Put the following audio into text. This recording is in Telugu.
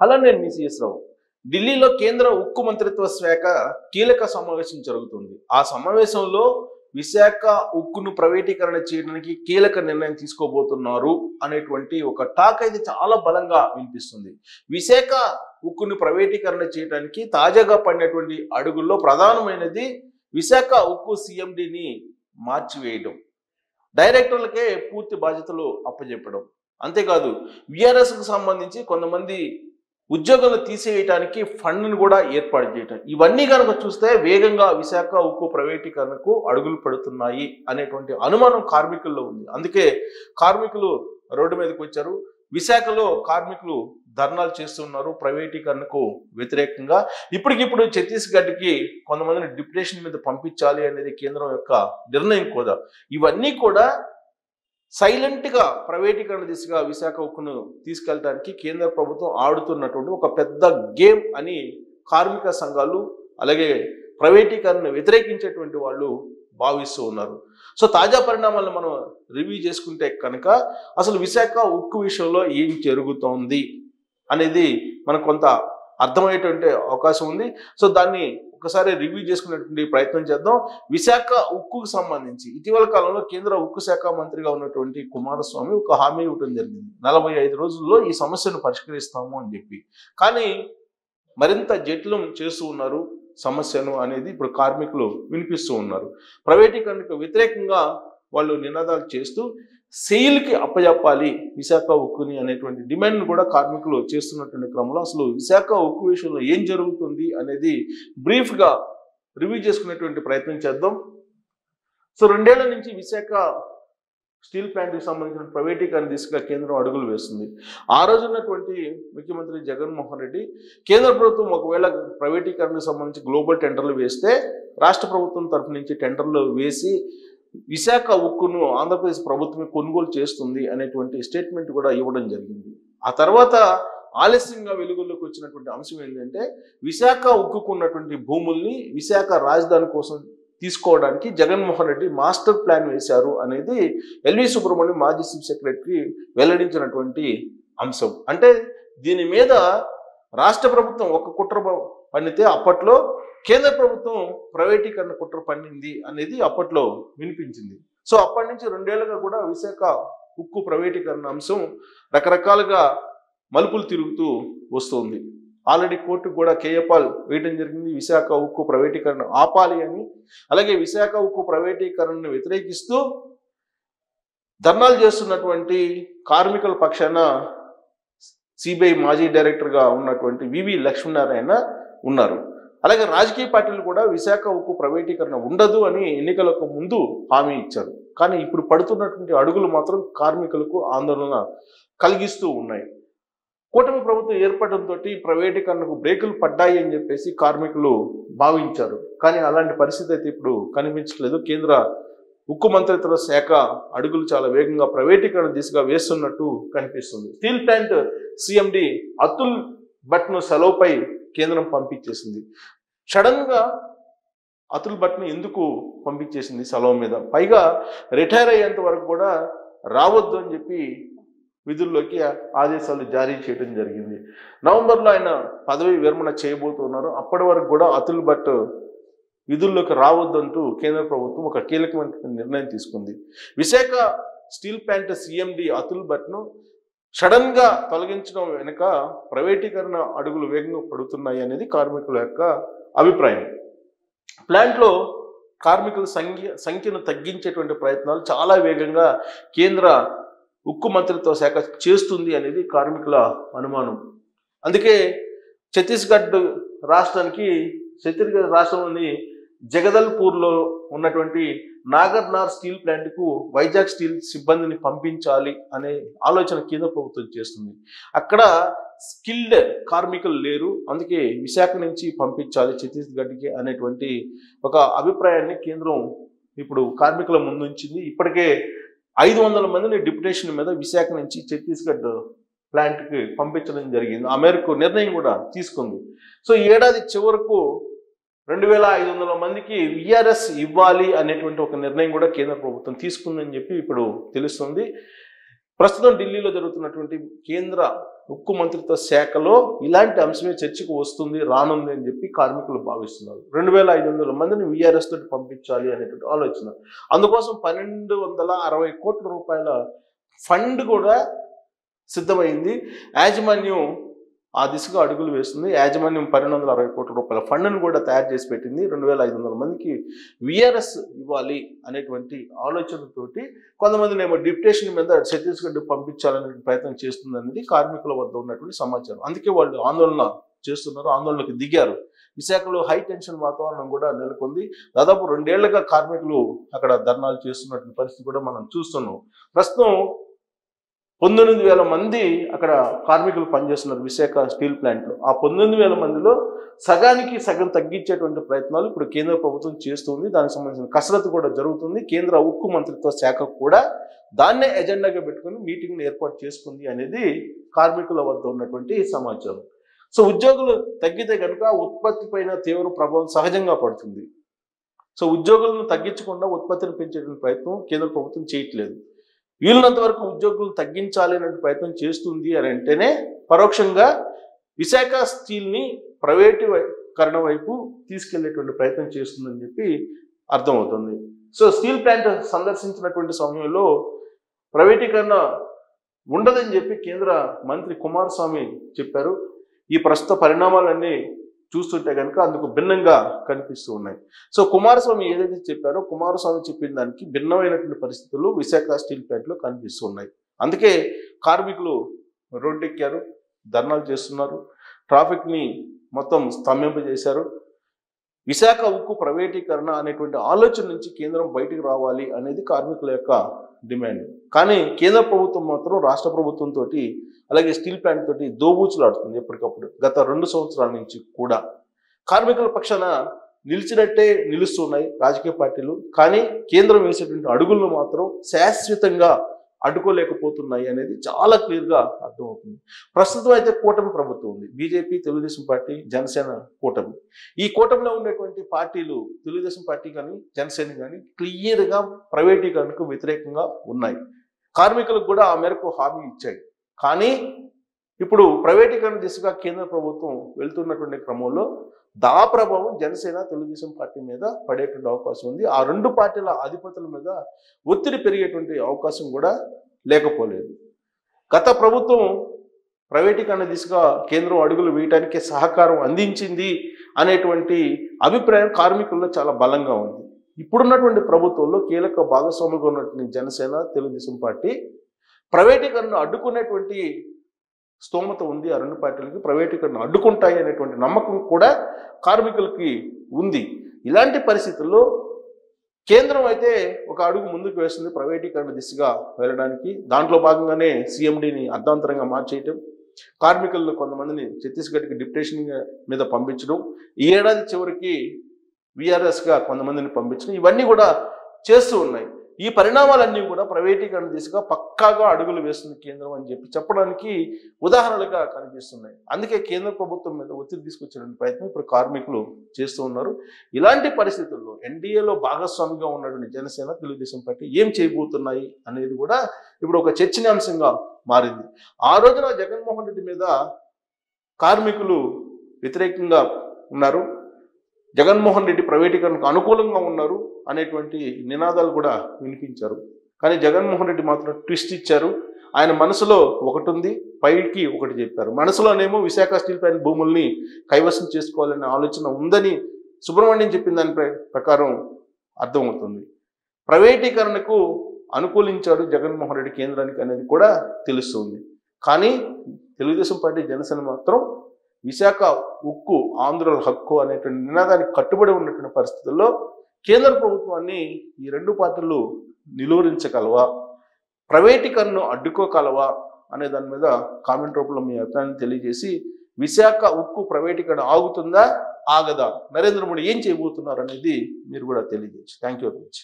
హలో నేను మీ సిఎస్ రావు ఢిల్లీలో కేంద్ర ఉక్కు మంత్రిత్వ శాఖ కీలక సమావేశం జరుగుతుంది ఆ సమావేశంలో విశాఖ ఉక్కును ప్రైవేటీకరణ చేయడానికి కీలక నిర్ణయం తీసుకోబోతున్నారు అనేటువంటి ఒక టాక్ అయితే చాలా బలంగా వినిపిస్తుంది విశాఖ ఉక్కును ప్రైవేటీకరణ చేయడానికి తాజాగా పడినటువంటి అడుగుల్లో ప్రధానమైనది విశాఖ ఉక్కు సిఎండిని మార్చివేయడం డైరెక్టర్లకే పూర్తి బాధ్యతలు అప్పచెప్పడం అంతేకాదు విఆర్ఎస్కు సంబంధించి కొంతమంది ఉద్యోగాలు తీసివేయడానికి ఫండ్ను కూడా ఏర్పాటు చేయటం ఇవన్నీ కనుక చూస్తే వేగంగా విశాఖ ఉక్కు ప్రైవేటీకరణకు అడుగులు పడుతున్నాయి అనేటువంటి అనుమానం కార్మికుల్లో ఉంది అందుకే కార్మికులు రోడ్డు మీదకి వచ్చారు విశాఖలో కార్మికులు ధర్నాలు చేస్తున్నారు ప్రైవేటీకరణకు వ్యతిరేకంగా ఇప్పటికిప్పుడు ఛత్తీస్గఢ్కి కొంతమందిని డిప్యుటేషన్ మీద పంపించాలి అనేది కేంద్రం యొక్క నిర్ణయం కూడా ఇవన్నీ కూడా సైలెంట్ గా ప్రైవేటీకరణ దిశగా విశాఖ ఉక్కును తీసుకెళ్ళడానికి కేంద్ర ప్రభుత్వం ఆడుతున్నటువంటి ఒక పెద్ద గేమ్ అని కార్మిక సంఘాలు అలాగే ప్రైవేటీకరణ వ్యతిరేకించేటువంటి వాళ్ళు భావిస్తూ ఉన్నారు సో తాజా పరిణామాలను మనం రివ్యూ చేసుకుంటే కనుక అసలు విశాఖ ఉక్కు విషయంలో ఏం జరుగుతోంది అనేది మనకు కొంత అర్థమయ్యేటువంటి అవకాశం ఉంది సో దాన్ని ఒకసారి రివ్యూ చేసుకునేటువంటి ప్రయత్నం చేద్దాం విశాఖ ఉక్కుకు సంబంధించి ఇటీవల కాలంలో కేంద్ర ఉక్కు శాఖ మంత్రిగా ఉన్నటువంటి కుమారస్వామి ఒక హామీ ఇవ్వడం జరిగింది నలభై ఐదు రోజుల్లో ఈ సమస్యను పరిష్కరిస్తాము అని చెప్పి కానీ మరింత జటిలం చేస్తూ ఉన్నారు సమస్యను అనేది ఇప్పుడు కార్మికులు వినిపిస్తూ ఉన్నారు ప్రైవేటీకరణకు వ్యతిరేకంగా వాళ్ళు నినాదాలు చేస్తూ సెయిల్కి అప్పజెప్పాలి విశాఖ ఉక్కుని అనేటువంటి డిమాండ్ను కూడా కార్మికులు చేస్తున్నటువంటి క్రమంలో అసలు విశాఖ ఉక్కు విషయంలో ఏం జరుగుతుంది అనేది బ్రీఫ్గా రివ్యూ చేసుకునేటువంటి ప్రయత్నం చేద్దాం సో రెండేళ్ల నుంచి విశాఖ స్టీల్ ప్లాంట్కి సంబంధించిన ప్రైవేటీకరణ దిశగా కేంద్రం అడుగులు వేస్తుంది ఆ రోజు ఉన్నటువంటి ముఖ్యమంత్రి జగన్మోహన్ రెడ్డి కేంద్ర ప్రభుత్వం ఒకవేళ ప్రైవేటీకరణకు సంబంధించి గ్లోబల్ టెండర్లు వేస్తే రాష్ట్ర ప్రభుత్వం తరఫు నుంచి టెండర్లు వేసి విశాఖ ఉక్కును ఆంధ్రప్రదేశ్ ప్రభుత్వమే కొనుగోలు చేస్తుంది అనేటువంటి స్టేట్మెంట్ కూడా ఇవ్వడం జరిగింది ఆ తర్వాత ఆలస్యంగా వెలుగులోకి వచ్చినటువంటి అంశం ఏంటంటే విశాఖ ఉక్కుకు ఉన్నటువంటి భూముల్ని విశాఖ రాజధాని కోసం తీసుకోవడానికి జగన్మోహన్ రెడ్డి మాస్టర్ ప్లాన్ వేశారు అనేది ఎల్వి సుబ్రహ్మణ్యం మాజీ చీఫ్ సెక్రటరీ వెల్లడించినటువంటి అంశం అంటే దీని మీద రాష్ట్ర ప్రభుత్వం ఒక కుట్ర పన్నితే అప్పట్లో కేంద్ర ప్రభుత్వం ప్రైవేటీకరణ కుట్ర పన్నింది అనేది అప్పట్లో వినిపించింది సో అప్పటి నుంచి రెండేళ్లుగా కూడా విశాఖ ఉక్కు ప్రైవేటీకరణ అంశం రకరకాలుగా మలుపులు తిరుగుతూ వస్తుంది ఆల్రెడీ కోర్టుకు కూడా కేఏపాల్ వేయడం జరిగింది విశాఖ ఉక్కు ప్రైవేటీకరణ ఆపాలి అని అలాగే విశాఖ ఉక్కు ప్రైవేటీకరణను వ్యతిరేకిస్తూ ధర్నాలు చేస్తున్నటువంటి కార్మికుల పక్షాన సిబిఐ మాజీ డైరెక్టర్గా ఉన్నటువంటి వివి లక్ష్మీనారాయణ ఉన్నారు అలాగే రాజకీయ పార్టీలు కూడా విశాఖ ఉక్కు ప్రైవేటీకరణ ఉండదు అని ఎన్నికలకు ముందు హామీ ఇచ్చారు కానీ ఇప్పుడు పడుతున్నటువంటి అడుగులు మాత్రం కార్మికులకు ఆందోళన కలిగిస్తూ ఉన్నాయి కూటమి ప్రభుత్వం ఏర్పడంతో ప్రైవేటీకరణకు బ్రేకులు పడ్డాయి అని చెప్పేసి కార్మికులు భావించారు కానీ అలాంటి పరిస్థితి అయితే ఇప్పుడు కనిపించట్లేదు కేంద్ర ఉక్కు మంత్రిత్వ శాఖ అడుగులు చాలా వేగంగా ప్రైవేటీకరణ దిశగా వేస్తున్నట్టు కనిపిస్తుంది స్టీల్ ప్లాంట్ సిఎండి అతుల్ భట్ను సెలవుపై కేంద్రం పంపించేసింది సడన్ గా అతుల్ భట్ని ఎందుకు పంపించేసింది సెలవు మీద పైగా రిటైర్ అయ్యేంత వరకు కూడా రావద్దు అని చెప్పి విధుల్లోకి ఆదేశాలు జారీ చేయడం జరిగింది నవంబర్లో ఆయన పదవి విరమణ చేయబోతున్నారు అప్పటి వరకు కూడా అతుల్ భట్ విధుల్లోకి రావద్దంటూ కేంద్ర ప్రభుత్వం ఒక కీలకమైన నిర్ణయం తీసుకుంది Visakha steel plant CMD Atul భట్ను సడన్ గా తొలగించడం వెనుక ప్రైవేటీకరణ అడుగులు వేగంగా పడుతున్నాయి అనేది కార్మికుల యొక్క అభిప్రాయం ప్లాంట్లో కార్మికుల సంఖ్య సంఖ్యను తగ్గించేటువంటి ప్రయత్నాలు చాలా వేగంగా కేంద్ర ఉక్కు మంత్రిత్వ శాఖ చేస్తుంది అనేది కార్మికుల అనుమానం అందుకే ఛత్తీస్గఢ్ రాష్ట్రానికి ఛత్తీస్గఢ్ రాష్ట్రంలోని జగదల్పూర్లో ఉన్నటువంటి నాగర్నార్ స్టీల్ ప్లాంట్కు వైజాగ్ స్టీల్ సిబ్బందిని పంపించాలి అనే ఆలోచన కేంద్ర ప్రభుత్వం చేస్తుంది అక్కడ స్కిల్డ్ కార్మికులు లేరు అందుకే విశాఖ నుంచి పంపించాలి ఛత్తీస్గఢ్కి అనేటువంటి ఒక అభిప్రాయాన్ని కేంద్రం ఇప్పుడు కార్మికుల ముందుంచింది ఇప్పటికే ఐదు వందల మందిని డిప్యుటేషన్ మీద విశాఖ నుంచి ఛత్తీస్గఢ్ ప్లాంట్కి పంపించడం జరిగింది ఆ మేరకు నిర్ణయం కూడా తీసుకుంది సో ఈ ఏడాది చివరకు రెండు వేల ఐదు వందల మందికి విఆర్ఎస్ ఇవ్వాలి అనేటువంటి ఒక నిర్ణయం కూడా కేంద్ర ప్రభుత్వం తీసుకుందని చెప్పి ఇప్పుడు తెలుస్తుంది ప్రస్తుతం ఢిల్లీలో జరుగుతున్నటువంటి కేంద్ర ఉక్కు మంత్రిత్వ శాఖలో ఇలాంటి అంశమే చర్చకు వస్తుంది రానుంది అని చెప్పి కార్మికులు భావిస్తున్నారు రెండు వేల ఐదు వందల మందిని విఆర్ఎస్ తోటి పంపించాలి అనేటువంటి ఆలోచన అందుకోసం పన్నెండు వందల అరవై కోట్ల రూపాయల ఫండ్ కూడా సిద్ధమైంది యాజమాన్యం ఆ దిశగా అడుగులు వేస్తుంది యాజమాన్యం పన్నెండు వందల అరవై కోట్ల రూపాయల ఫండ్ను కూడా తయారు చేసి పెట్టింది రెండు వేల ఐదు వందల మందికి విఆర్ఎస్ ఇవ్వాలి అనేటువంటి ఆలోచనతోటి కొంతమందిని ఏమో డిప్యుటేషన్ మీద ఛత్తీస్గఢ్ పంపించాలనే ప్రయత్నం చేస్తుంది అనేది కార్మికుల వద్ద ఉన్నటువంటి సమాచారం అందుకే వాళ్ళు ఆందోళన చేస్తున్నారు ఆందోళనకు దిగారు విశాఖలో హై టెన్షన్ వాతావరణం కూడా నెలకొంది దాదాపు రెండేళ్లుగా కార్మికులు అక్కడ ధర్నాలు చేస్తున్నటువంటి పరిస్థితి కూడా మనం చూస్తున్నాం ప్రస్తుతం పంతొమ్మిది వేల మంది అక్కడ కార్మికులు పనిచేస్తున్నారు విశాఖ స్టీల్ ప్లాంట్లో ఆ పంతొమ్మిది వేల మందిలో సగానికి సగం తగ్గించేటువంటి ప్రయత్నాలు ఇప్పుడు కేంద్ర ప్రభుత్వం చేస్తుంది దానికి సంబంధించిన కసరత్తు కూడా జరుగుతుంది కేంద్ర ఉక్కు మంత్రిత్వ శాఖ కూడా దాన్నే ఎజెండాగా పెట్టుకుని మీటింగ్ని ఏర్పాటు చేసుకుంది అనేది కార్మికుల వద్ద ఉన్నటువంటి సమాచారం సో ఉద్యోగులు తగ్గితే కనుక ఉత్పత్తి పైన తీవ్ర ప్రభావం సహజంగా పడుతుంది సో ఉద్యోగులను తగ్గించకుండా ఉత్పత్తిని పెంచేటువంటి ప్రయత్నం కేంద్ర ప్రభుత్వం చేయట్లేదు వీలున్నంత వరకు ఉద్యోగులను తగ్గించాలి అనే ప్రయత్నం చేస్తుంది అని అంటేనే పరోక్షంగా విశాఖ స్టీల్ని ప్రైవేటీకరణ వైపు తీసుకెళ్లేటువంటి ప్రయత్నం చేస్తుందని చెప్పి అర్థమవుతుంది సో స్టీల్ ప్లాంట్ సందర్శించినటువంటి సమయంలో ప్రైవేటీకరణ ఉండదని చెప్పి కేంద్ర మంత్రి కుమారస్వామి చెప్పారు ఈ ప్రస్తుత పరిణామాలన్నీ చూస్తుంటే కనుక అందుకు భిన్నంగా కనిపిస్తూ ఉన్నాయి సో కుమారస్వామి ఏదైతే చెప్పారో కుమారస్వామి చెప్పిన దానికి భిన్నమైనటువంటి పరిస్థితులు విశాఖ స్టీల్ ప్లాంట్లో కనిపిస్తూ ఉన్నాయి అందుకే కార్మికులు రోడ్డెక్కారు ధర్నాలు చేస్తున్నారు ట్రాఫిక్ని మొత్తం స్తంభింపజేశారు విశాఖ ఉక్కు ప్రైవేటీకరణ అనేటువంటి ఆలోచన నుంచి కేంద్రం బయటికి రావాలి అనేది కార్మికుల యొక్క డిమాండ్ కానీ కేంద్ర ప్రభుత్వం మాత్రం రాష్ట్ర ప్రభుత్వంతో అలాగే స్టీల్ ప్లాంట్ తోటి దోబూచులాడుతుంది ఎప్పటికప్పుడు గత రెండు సంవత్సరాల నుంచి కూడా కార్మికుల పక్షాన నిలిచినట్టే నిలుస్తున్నాయి రాజకీయ పార్టీలు కానీ కేంద్రం వేసేటువంటి అడుగులను మాత్రం శాశ్వతంగా అడ్డుకోలేకపోతున్నాయి అనేది చాలా క్లియర్గా అర్థమవుతుంది ప్రస్తుతం అయితే కూటమి ప్రభుత్వం ఉంది బీజేపీ తెలుగుదేశం పార్టీ జనసేన కూటమి ఈ కూటమిలో ఉన్నటువంటి పార్టీలు తెలుగుదేశం పార్టీ కానీ జనసేన కానీ క్లియర్గా ప్రైవేటీకరణకు వ్యతిరేకంగా ఉన్నాయి కార్మికులకు కూడా ఆ మేరకు హామీ ఇచ్చాయి కానీ ఇప్పుడు ప్రైవేటీకరణ దిశగా కేంద్ర ప్రభుత్వం వెళ్తున్నటువంటి క్రమంలో దా ప్రభావం జనసేన తెలుగుదేశం పార్టీ మీద పడేటువంటి అవకాశం ఉంది ఆ రెండు పార్టీల అధిపతుల మీద ఒత్తిడి పెరిగేటువంటి అవకాశం కూడా లేకపోలేదు గత ప్రభుత్వం ప్రైవేటీకరణ దిశగా కేంద్రం అడుగులు వేయడానికి సహకారం అందించింది అనేటువంటి అభిప్రాయం కార్మికుల్లో చాలా బలంగా ఉంది ఇప్పుడున్నటువంటి ప్రభుత్వంలో కీలక భాగస్వాములుగా ఉన్నటువంటి జనసేన తెలుగుదేశం పార్టీ ప్రైవేటీకరణను అడ్డుకునేటువంటి స్తోమత ఉంది ఆ రెండు పార్టీలకి ప్రైవేటీకరణ అడ్డుకుంటాయి అనేటువంటి నమ్మకం కూడా కార్మికులకి ఉంది ఇలాంటి పరిస్థితుల్లో కేంద్రం అయితే ఒక అడుగు ముందుకు వేస్తుంది ప్రైవేటీకరణ దిశగా వెళ్ళడానికి దాంట్లో భాగంగానే సీఎండీని అర్ధాంతరంగా మార్చేయటం కార్మికులను కొంతమందిని ఛత్తీస్గఢ్కి డిప్యుటేషన్ మీద పంపించడం ఈ ఏడాది చివరికి విఆర్ఎస్గా కొంతమందిని పంపించడం ఇవన్నీ కూడా చేస్తూ ఉన్నాయి ఈ పరిణామాలన్నీ కూడా ప్రైవేటీకరణ దిశగా పక్కాగా అడుగులు వేస్తుంది కేంద్రం అని చెప్పి చెప్పడానికి ఉదాహరణలుగా కనిపిస్తున్నాయి అందుకే కేంద్ర ప్రభుత్వం మీద ఒత్తిడి తీసుకొచ్చే ప్రయత్నం ఇప్పుడు కార్మికులు చేస్తూ ఉన్నారు ఇలాంటి పరిస్థితుల్లో ఎన్డీఏలో భాగస్వామిగా ఉన్నటువంటి జనసేన తెలుగుదేశం పార్టీ ఏం చేయబోతున్నాయి అనేది కూడా ఇప్పుడు ఒక చర్చనీయాంశంగా మారింది ఆ రోజున జగన్మోహన్ రెడ్డి మీద కార్మికులు వ్యతిరేకంగా ఉన్నారు జగన్మోహన్ రెడ్డి ప్రైవేటీకరణకు అనుకూలంగా ఉన్నారు అనేటువంటి నినాదాలు కూడా వినిపించారు కానీ జగన్మోహన్ రెడ్డి మాత్రం ట్విస్ట్ ఇచ్చారు ఆయన మనసులో ఒకటి ఉంది పైకి ఒకటి చెప్పారు మనసులోనేమో విశాఖ స్టీల్ ప్లాంట్ భూముల్ని కైవసం చేసుకోవాలనే ఆలోచన ఉందని సుబ్రహ్మణ్యం చెప్పిన దాని ప్ర- ప్రకారం అర్థమవుతుంది ప్రైవేటీకరణకు అనుకూలించాడు జగన్మోహన్ రెడ్డి కేంద్రానికి అనేది కూడా తెలుస్తుంది కానీ తెలుగుదేశం పార్టీ జనసేన మాత్రం విశాఖ ఉక్కు ఆంధ్రుల హక్కు అనేటువంటి నినాదానికి కట్టుబడి ఉన్నటువంటి పరిస్థితుల్లో కేంద్ర ప్రభుత్వాన్ని ఈ రెండు పార్టీలు నిలువరించగలవా ప్రైవేటీకరణను అడ్డుకోగలవా అనే దాని మీద కామెంట్ రూపంలో మీ అభిప్రాయాన్ని తెలియజేసి విశాఖ ఉక్కు ప్రైవేటీకరణ ఆగుతుందా ఆగదా నరేంద్ర మోడీ ఏం చేయబోతున్నారు అనేది మీరు కూడా తెలియజేయచ్చు థ్యాంక్ యూ వెరీ మచ్